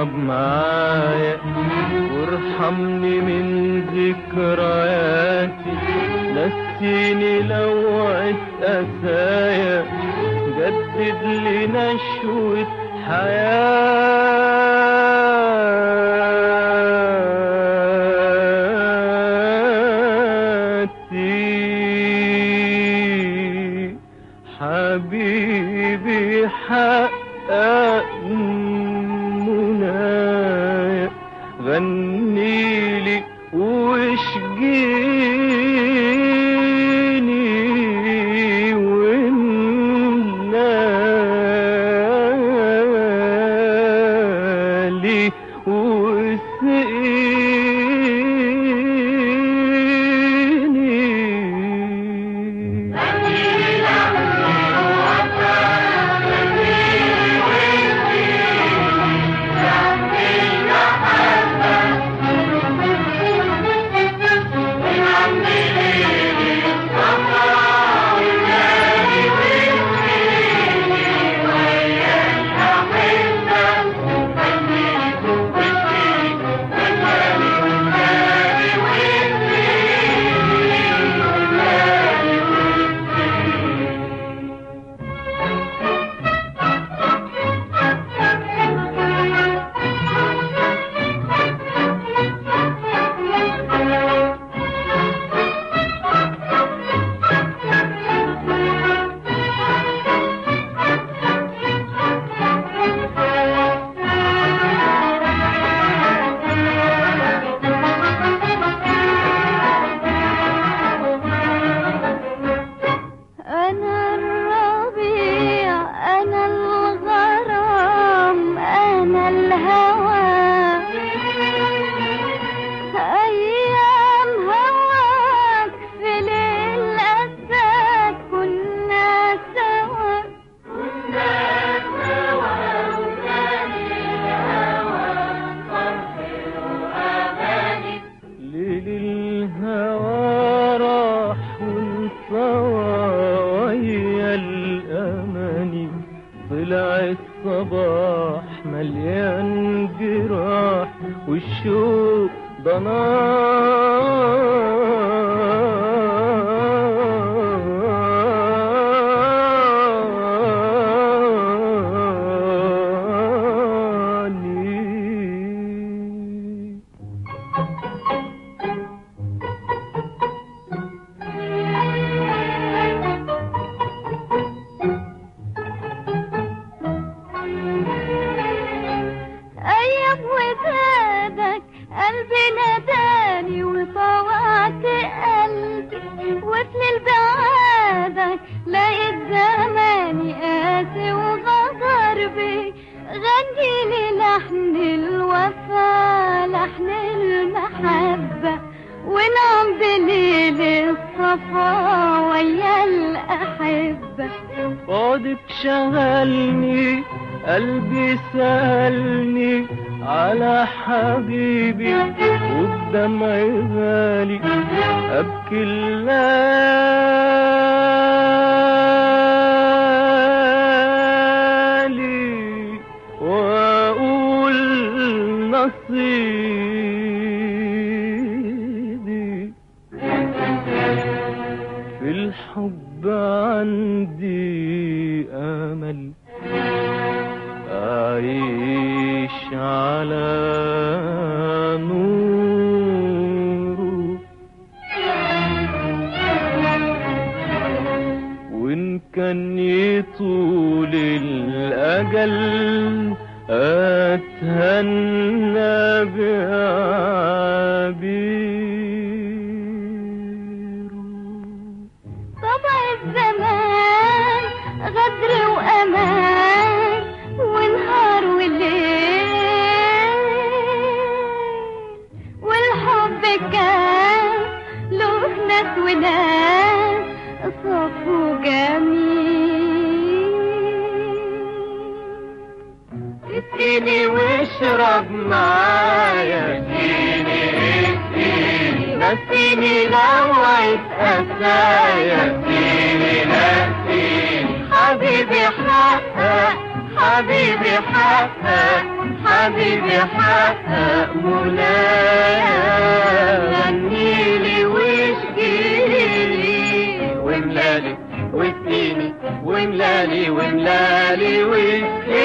واشرب معايا وارحمني من ذكرياتي نسيني لوعة أسايا جدد لي نشوة حياتي حبيبي حقق منايا غني لي واشجيني ونالي وسقيني أنا الربيع أنا الغرام أنا الهوى أيام هواك في ليل أساك كنا سوا ليل الهوى راح وانصوى ويا الأماني طلع الصباح مليان جراح والشوق ضناني أيام ودادك قلبي ناداني وطوعت قلبي وفي بعادك لقيت زماني قاسي وغدر بي غني لي لحن الوفا لحن المحبة ونعم بليل الصفا ويا الأحبة بعدك شغلني قلبي سألني على حبيبي والدمع غالي أبكي الليالي وأقول نصيبي في الحب عندي أمل أعيش على نوره وإن كان يطول الأجل أتهنى بعبيره طبع الزمان غدر وأمان ونهار وليل والحب كان له ناس وناس صف وجميل اسقيني واشرب معايا اسقيني اسقيني نسيني لوعة أسايا اسقيني نسيني حبيبي حقق حبيبي حقق حبيبي حقق منايا غنيلي واشكيلي وملالي واديني وملالي وملالي وملالي واشكيلي